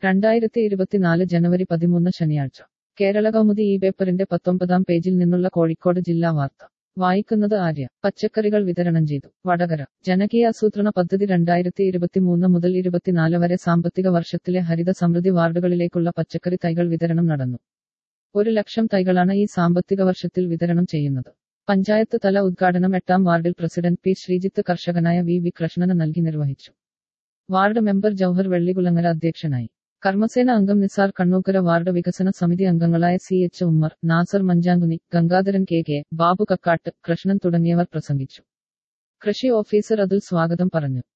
രണ്ടായിരത്തി ഇരുപത്തിനാല് ജനുവരി പതിമൂന്ന് ശനിയാഴ്ച കേരള കൗമുദി ഈ പേപ്പറിന്റെ പത്തൊമ്പതാം പേജിൽ നിന്നുള്ള കോഴിക്കോട് ജില്ലാ വാർത്ത വായിക്കുന്നത് ആര്യ പച്ചക്കറികൾ വിതരണം ചെയ്തു വടകര ജനകീയാസൂത്രണ പദ്ധതി രണ്ടായിരത്തി ഇരുപത്തിമൂന്ന് മുതൽ ഇരുപത്തിനാല് വരെ സാമ്പത്തിക വർഷത്തിലെ ഹരിത സമൃദ്ധി വാർഡുകളിലേക്കുള്ള പച്ചക്കറി തൈകൾ വിതരണം നടന്നു ഒരു ലക്ഷം തൈകളാണ് ഈ സാമ്പത്തിക വർഷത്തിൽ വിതരണം ചെയ്യുന്നത് പഞ്ചായത്ത് തല ഉദ്ഘാടനം എട്ടാം വാർഡിൽ പ്രസിഡന്റ് പി ശ്രീജിത്ത് കർഷകനായ വി വി കൃഷ്ണന് നൽകി നിർവഹിച്ചു വാർഡ് മെമ്പർ ജൌഹർ വെള്ളികുളങ്ങര അധ്യക്ഷനായി കർമ്മസേന അംഗം നിസാർ കണ്ണൂക്കര വാർഡ് വികസന സമിതി അംഗങ്ങളായ C H Ummer Nasar Manchankuni Gangadharan K K Babu Kakkattu Krishnan തുടങ്ങിയവർ പ്രസംഗിച്ചു കൃഷി ഓഫീസർ അതുൽ സ്വാഗതം പറഞ്ഞു